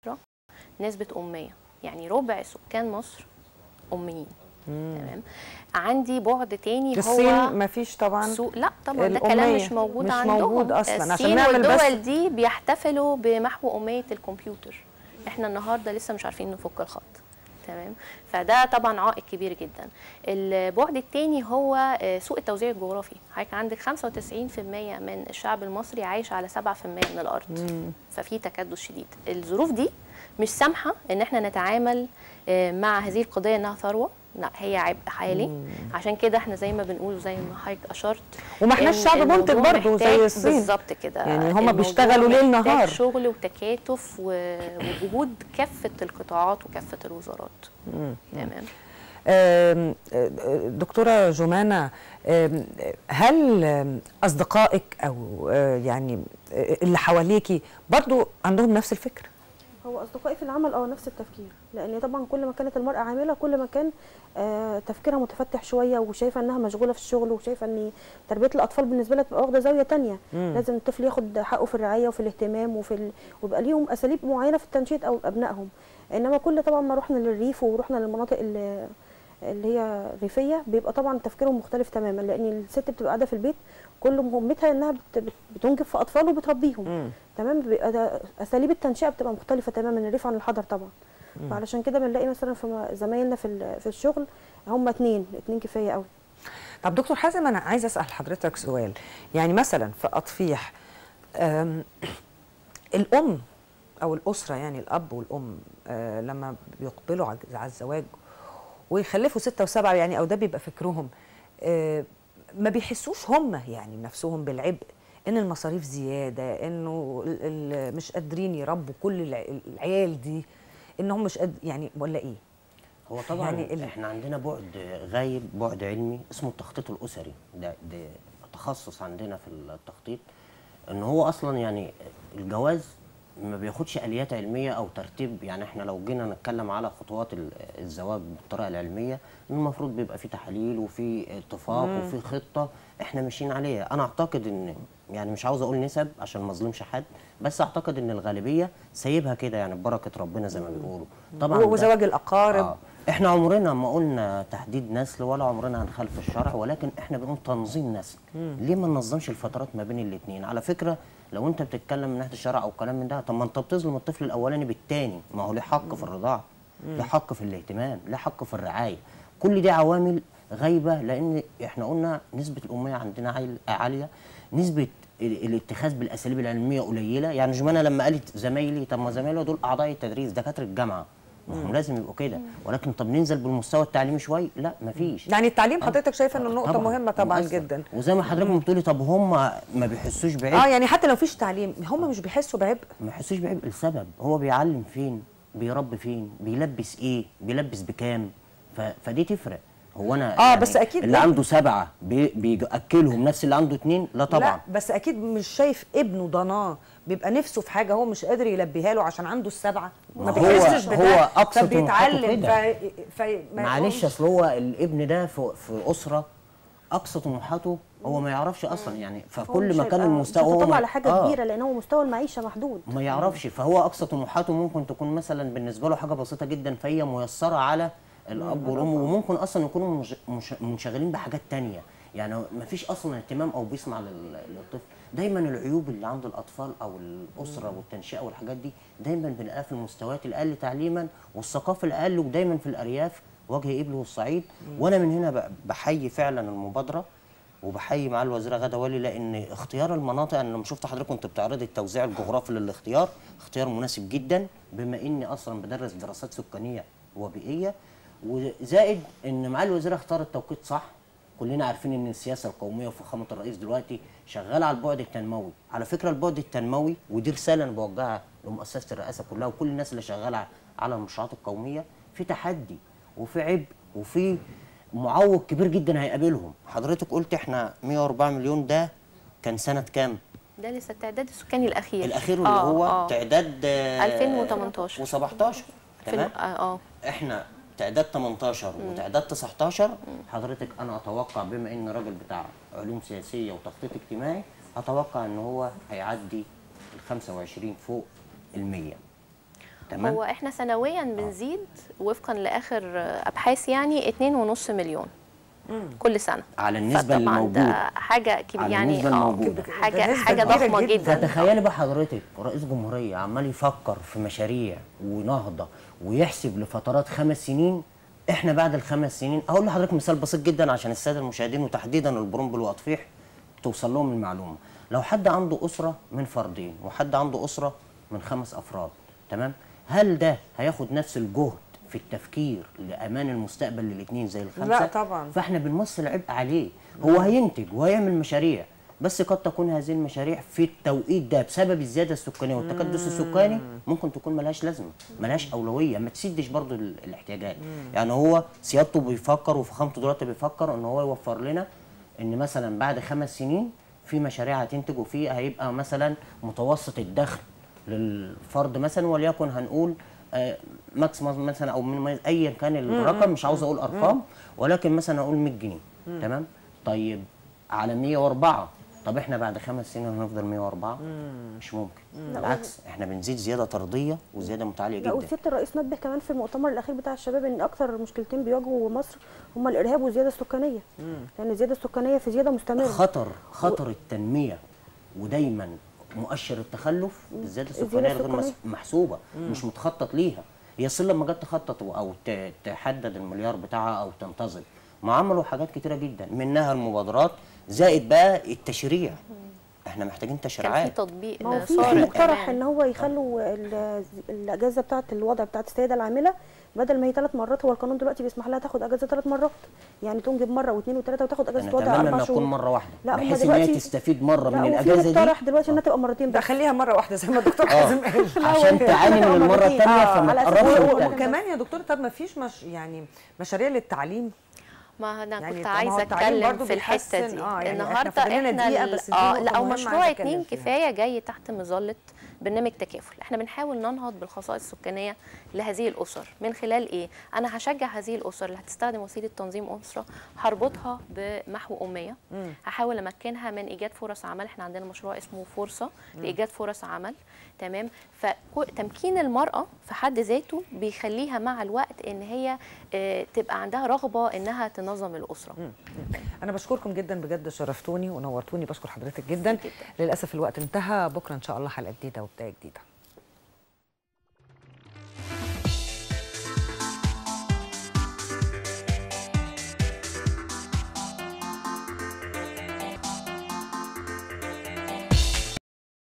نسبه اميه يعني ربع سكان مصر اميين تمام عندي بعد تاني في هو الصين ما فيش طبعا سوق لا طبعا ده الأمية كلام مش موجود مش عندهم موجود أصلاً، عشان الصين نعمل بس- والدول دي بيحتفلوا بمحو أمية الكمبيوتر احنا النهارده لسه مش عارفين نفك الخط تمام فده طبعا عائق كبير جدا البعد التاني هو آه، سوء التوزيع الجغرافي حضرتك عندك 95% من الشعب المصري عايش على 7% من الارض ففي تكدس شديد الظروف دي مش سامحه ان احنا نتعامل آه، مع هذه القضيه انها ثروه لا هي عبء حالي عشان كده احنا زي ما بنقول زي ما حضرتك اشرت وما احناش إن شعب منتج الموضوع برضه زي محتاج الصين. بالظبط كده يعني هما الموضوع بيشتغلوا ليل محتاج نهار. شغل وتكاتف و- وجهود كافه القطاعات وكافه الوزارات تمام آم، آه، دكتورة جمانة آم، هل آم، أصدقائك أو آه، يعني آه، اللي حواليكي برضو عندهم نفس الفكر؟ هو اصدقائي في العمل اه نفس التفكير لان طبعا كل ما كانت المراه عامله كل ما كان آه تفكيرها متفتح شويه وشايفه انها مشغوله في الشغل وشايفه ان تربيه الاطفال بالنسبه لها تبقى واخده زاويه تانية لازم الطفل ياخد حقه في الرعايه وفي الاهتمام وفي ال... ويبقى ليهم اساليب معينه في التنشيط او ابنائهم انما كل طبعا ما رحنا للريف ورحنا للمناطق اللي اللي هي ريفيه بيبقى طبعا تفكيرهم مختلف تماما لان الست بتبقى قاعده في البيت كل مهمتها انها بت- بت- بتنجب في اطفال وبتربيهم تمام بيبقى ده اساليب التنشئه بتبقى مختلفه تماما الريف عن الحضر طبعا فعلشان كده بنلاقي مثلا في م- زمايلنا في ال- في الشغل هم اتنين اتنين كفايه قوي طب دكتور حازم أنا عايزة أسأل حضرتك سؤال يعني مثلا في أطفيح آم، الأم أو الأسرة يعني الأب والأم آه، لما بيقبلوا على على الزواج ويخلفوا ستة وسبعة يعني أو ده بيبقى فكرهم آه، ما بيحسوش هم يعني نفسهم بالعبء ان المصاريف زياده انه ال- ال- مش قادرين يربوا كل الع- العيال دي انهم مش قد يعني ولا ايه هو طبعا يعني يعني ال- احنا عندنا بعد غايب بعد علمي اسمه التخطيط الاسري ده ده تخصص عندنا في التخطيط ان هو اصلا يعني الجواز ما بياخدش اليات علميه او ترتيب يعني احنا لو جينا نتكلم على خطوات ال- الزواج بالطريقه العلميه المفروض بيبقى في تحاليل وفي اتفاق وفي خطه احنا ماشيين عليها انا اعتقد ان يعني مش عاوز اقول نسب عشان ما اظلمش حد بس اعتقد ان الغالبيه سايبها كده يعني ببركه ربنا زي ما بيقولوا طبعا ده- وزواج الاقارب آه. احنا عمرنا ما قلنا تحديد نسل ولا عمرنا هنخالف الشرع ولكن احنا بنقول تنظيم نسل ليه ما ننظمش الفترات ما بين الاثنين على فكره لو انت بتتكلم من ناحيه الشرع او كلام من ده طب ما انت بتظلم الطفل الاولاني بالتاني ما هو له حق في الرضاعه له حق في الاهتمام له حق في الرعايه كل دي عوامل غايبه لان احنا قلنا نسبه الاميه عندنا عال- عاليه نسبه ال- الاتخاذ بالاساليب العلميه قليله يعني جمانه لما قالت زمايلي طب ما زمايلي دول اعضاء التدريس دكاتره الجامعه ما هم لازم يبقوا كده ولكن طب ننزل بالمستوى التعليمي شويه لا مفيش يعني التعليم آه. حضرتك شايفه انه نقطه طبعاً، مهمه طبعا مؤثر. جدا وزي ما حضرتك بتقولي طب هم ما بيحسوش بعبء اه يعني حتى لو فيش تعليم هم مش بيحسوا بعبء ما يحسوش بعبء السبب هو بيعلم فين بيربي فين بيلبس ايه بيلبس بكام ف... فدي تفرق هو انا آه، بس أكيد اللي لا. عنده سبعه بي... بياكلهم نفس اللي عنده اتنين لا طبعا لا بس اكيد مش شايف ابنه ضناه بيبقى نفسه في حاجه هو مش قادر يلبيها له عشان عنده السبعه ما ما هو- بيحسش بده هو أقصى فبيتعلم طموحاته ف... كده. ف... ما معلش يقومش. اصل هو الابن ده في, في اسره اقصى طموحاته هو ما يعرفش اصلا يعني هو فكل مش ما كان هيبقى- المستوى مش هو هيطبق ما- على حاجه آه. كبيره لان هو مستوى المعيشه محدود ما يعرفش فهو اقصى طموحاته ممكن تكون مثلا بالنسبه له حاجه بسيطه جدا فهي ميسره على الاب والام وممكن اصلا يكونوا مش- مش- منشغلين بحاجات تانية يعني ما فيش اصلا اهتمام او بيسمع لل- للطفل دايما العيوب اللي عند الاطفال او الاسره والتنشئه والحاجات دي دايما بنلاقيها في المستويات الاقل تعليما والثقافه الاقل ودايما في الارياف وجه ابله والصعيد وانا من هنا ب- بحيي فعلا المبادره وبحيي مع الوزيره غاده ولي لان اختيار المناطق انا لما شفت حضرتك كنت بتعرضي التوزيع الجغرافي للاختيار اختيار مناسب جدا بما اني اصلا بدرس دراسات سكانيه وبيئيه وزائد ان مع الوزيره اختار التوقيت صح كلنا عارفين ان السياسه القوميه وفخامه الرئيس دلوقتي شغاله على البعد التنموي على فكره البعد التنموي ودي رساله انا بوجهها لمؤسسه الرئاسه كلها وكل الناس اللي شغاله على المشروعات القوميه في تحدي وفي عبء وفي معوق كبير جدا هيقابلهم حضرتك قلت احنا 104 مليون ده كان سنه كام ده لسه التعداد السكاني الاخير الاخير اللي آه، هو آه. تعداد آه، 2018. و17 في تمام اه اه احنا تعداد 18 وتعداد 19 حضرتك انا اتوقع بما ان راجل بتاع علوم سياسيه وتخطيط اجتماعي اتوقع ان هو هيعدي ال 25 فوق ال 100 تمام هو احنا سنويا بنزيد وفقا لاخر ابحاث يعني 2.5 مليون كل سنه على النسبه فطبعاً الموجوده ده حاجه كبيره على يعني النسبة الموجودة. ده حاجه نسبة حاجه كبيرة ضخمه جداً. جدا فتخيلي بقى حضرتك رئيس جمهوريه عمال يفكر في مشاريع ونهضه ويحسب لفترات خمس سنين احنا بعد الخمس سنين اقول لحضرتك مثال بسيط جدا عشان الساده المشاهدين وتحديدا البرومبل واطفيح توصل لهم المعلومه لو حد عنده اسره من فردين وحد عنده اسره من خمس افراد تمام هل ده هياخد نفس الجهد في التفكير لامان المستقبل للاثنين زي الخمسه لا طبعاً. فاحنا بنمثل عبء عليه هو هينتج وهيعمل مشاريع بس قد تكون هذه المشاريع في التوقيت ده بسبب الزياده السكانيه والتكدس السكاني ممكن تكون ملهاش لازمه ملهاش اولويه ما تسدش برضو ال- الاحتياجات يعني هو سيادته بيفكر وفخامته دلوقتي بيفكر ان هو يوفر لنا ان مثلا بعد خمس سنين في مشاريع هتنتج وفي هيبقى مثلا متوسط الدخل للفرد مثلا وليكن هنقول آه، ماكسيمم مثلا او مينيمايز ايا كان الرقم مش عاوز اقول ارقام ولكن مثلا اقول 100 جنيه تمام طيب على 104 طب احنا بعد خمس سنين هنفضل 104 مش ممكن بالعكس احنا بنزيد زياده طرديه وزياده متعاليه لا جدا وسياده الرئيس نبه كمان في المؤتمر الاخير بتاع الشباب ان اكثر مشكلتين بيواجهوا مصر هم الارهاب والزياده السكانيه لان الزياده السكانيه في زياده مستمره خطر خطر التنميه ودايما مؤشر التخلف الزياده السكانيه الزيادة غير مس- السكانية. محسوبه مش متخطط ليها هي الصين لما جت تخطط او ت- تحدد المليار بتاعها او تنتظم ما عملوا حاجات كتيره جدا منها المبادرات زائد بقى التشريع احنا محتاجين كان في تشريعات تطبيق ما هو في صارم مقترح كمان. ان هو يخلوا ال- الاجازه بتاعه الوضع بتاعه السيده العامله بدل ما هي ثلاث مرات هو القانون دلوقتي بيسمح لها تاخد اجازه ثلاث مرات يعني تنجب مره واثنين وثلاثه وتاخد اجازه انا وضع اتمنى اربع انها شهور تكون مره واحده لا، هم بحيث ان هي دلوقتي- تستفيد مره لا من وفي الاجازه دي مقترح دلوقتي انها تبقى مرتين ده بس خليها مره واحده زي ما الدكتور حازم قال عشان تعاني من المره مرتين. الثانيه آه، فما على أساس تقربش هو- من هو التانية. وكمان يا دكتور طب ما فيش مش يعني مشاريع للتعليم ما انا يعني كنت طب ما هو عايزه التعليم اتكلم برضو في الحته بيحسن- دي آه، يعني إحنا النهارده فاضل لنا احنا دقيقة، ال- بس دي اه نقطة لا او مهمة مشروع عايزة أتكلم اتنين فيها. كفايه جاي تحت مظله برنامج تكافل احنا بنحاول ننهض بالخصائص السكانيه لهذه الاسر من خلال ايه انا هشجع هذه الاسر اللي هتستخدم وسيله تنظيم اسره هربطها بمحو اميه هحاول امكنها من ايجاد فرص عمل احنا عندنا مشروع اسمه فرصه لايجاد فرص عمل تمام فتمكين المراه في حد ذاته بيخليها مع الوقت ان هي آه، تبقى عندها رغبه انها تنظم الاسره انا بشكركم جدا بجد شرفتوني ونورتوني بشكر حضرتك جدا للاسف الوقت انتهى بكره ان شاء الله حلقه جديده وبدايه جديده